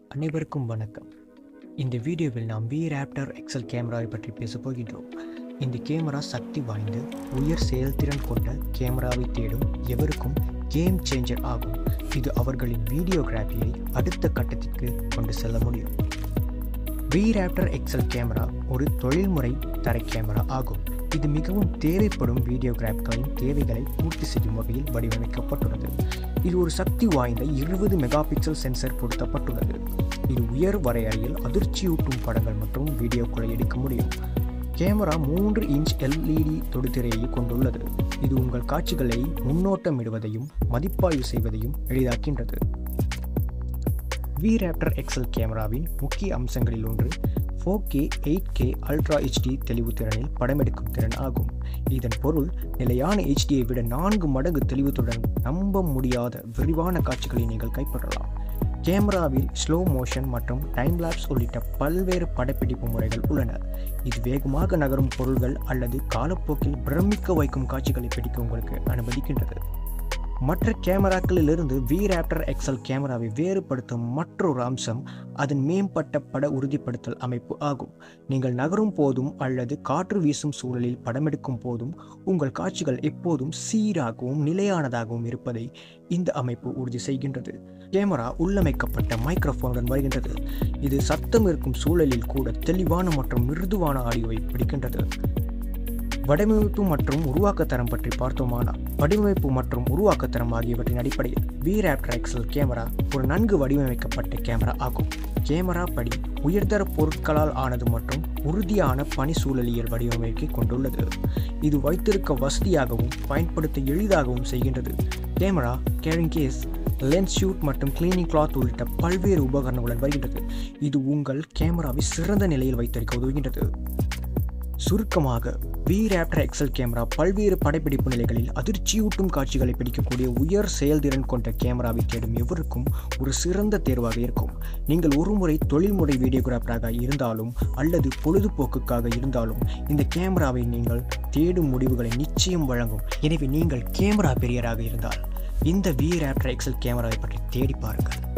அனைவருக்கும் வணக்கம் இந்த வீடியோவில் நாம் வி ரேப்டர் எக்ஸல் கேமராவை பற்றி பேசப் போகின்றோம் இந்த கேமரா சக்தி வாய்ந்த உயர் செயல்திறன் கொண்ட கேமராவை தேடும் எவருக்கும் கேம் சேஞ்சர் ஆகும் இது அவர்களின் வீடியோகிராஃபியை அடுத்த கட்டத்திற்கு கொண்டு செல்ல முடியும் வி ரேப்டர் எக்ஸல் கேமரா ஒரு தொழில்முறை தர கேமரா ஆகும் இது மிகவும் தேவைப்படும் வீடியோகிராஃப்களின் தேவைகளை பூர்த்தி செய்யும் வகையில் வடிவமைக்கப்பட்டுள்ளது இது ஒரு சக்தி வாய்ந்த இருபது மெகா பிக்சல் சென்சர் பொருத்தப்பட்டுள்ளது இது உயர் வரையறையில் அதிர்ச்சியூட்டும் படங்கள் மற்றும் வீடியோக்களை எடுக்க முடியும் கேமரா மூன்று இன்ச் எல்இடி தொடுதிரையை கொண்டுள்ளது இது உங்கள் காட்சிகளை முன்னோட்டமிடுவதையும் மதிப்பாய்வு செய்வதையும் எளிதாக்கின்றது வி ரேப்டர் எக்ஸல் கேமராவின் முக்கிய அம்சங்களில் ஒன்று four K eight K ultra HD தெளிவு திறனில் படமெடுக்கும் திறன் ஆகும் இதன் பொருள் நிலையான ஹெச்டியை விட நான்கு மடங்கு தெளிவுத்துடன் நம்ப முடியாத விரிவான காட்சிகளை நீங்கள் கைப்பற்றலாம் கேமராவில் ஸ்லோ மோஷன் மற்றும் டைம் லாப்ஸ் உள்ளிட்ட பல்வேறு படப்பிடிப்பு முறைகள் உள்ளன இது வேகமாக நகரும் பொருள்கள் அல்லது காலப்போக்கில் பிரமிக்க வைக்கும் காட்சிகளை பிடிக்க உங்களுக்கு அனுமதிக்கின்றது மற்ற கேமராக்களிலிருந்து வி ரேப்டர் எக்ஸல் கேமராவை வேறுபடுத்தும் மற்றொரு அம்சம் அதன் மேம்பட்ட பட உறுதிப்படுத்தல் அமைப்பு ஆகும் நீங்கள் நகரும் போதும் அல்லது காற்று வீசும் சூழலில் படமெடுக்கும் போதும் உங்கள் காட்சிகள் எப்போதும் சீராகவும் நிலையானதாகவும் இருப்பதை இந்த அமைப்பு உறுதி செய்கின்றது கேமரா உள்ளமைக்கப்பட்ட மைக்ரோஃபோனுடன் வருகின்றது இது சத்தம் இருக்கும் சூழலில் கூட தெளிவான மற்றும் மிருதுவான ஆடியோவை பிடிக்கின்றது வடிவமைப்பு மற்றும் உருவாக்கத்தரம் பற்றி பார்த்தோமானால் வடிவமைப்பு மற்றும் உருவாக்கத்தரம் ஆகியவற்றின் அடிப்படையில் வி ரேப்டர் எக்ஸல் கேமரா ஒரு நன்கு வடிவமைக்கப்பட்ட கேமரா ஆகும் கேமரா படி உயர்தர பொருட்களால் ஆனது மற்றும் உறுதியான பனி சூழலியல் வடிவமைப்பை கொண்டுள்ளது இது வைத்திருக்க வசதியாகவும் பயன்படுத்த எளிதாகவும் செய்கின்றது camera carrying case lens hood மற்றும் கிளீனிங் கிளாத் உள்ளிட்ட பல்வேறு உபகரணங்களுடன் வருகின்றது இது உங்கள் கேமராவை சிறந்த நிலையில் வைத்திருக்க உதவுகின்றது சுருக்கமாக வி ரேப்டர் எக்ஸல் கேமரா பல்வேறு படப்பிடிப்பு நிலைகளில் அதிர்ச்சியூட்டும் காட்சிகளை பிடிக்கக்கூடிய உயர் செயல்திறன் கொண்ட கேமராவை தேடும் எவருக்கும் ஒரு சிறந்த தேர்வாக இருக்கும் நீங்கள் ஒருமுறை தொழில்முறை வீடியோகிராஃபராக இருந்தாலும் அல்லது பொழுதுபோக்குக்காக இருந்தாலும் இந்த கேமராவை நீங்கள் தேடும் முடிவுகளை நிச்சயம் வழங்கும் எனவே நீங்கள் கேமரா பெரியராக இருந்தால் இந்த வி ரேப்டர் எக்ஸல் கேமராவை பற்றி தேடி பாருங்கள்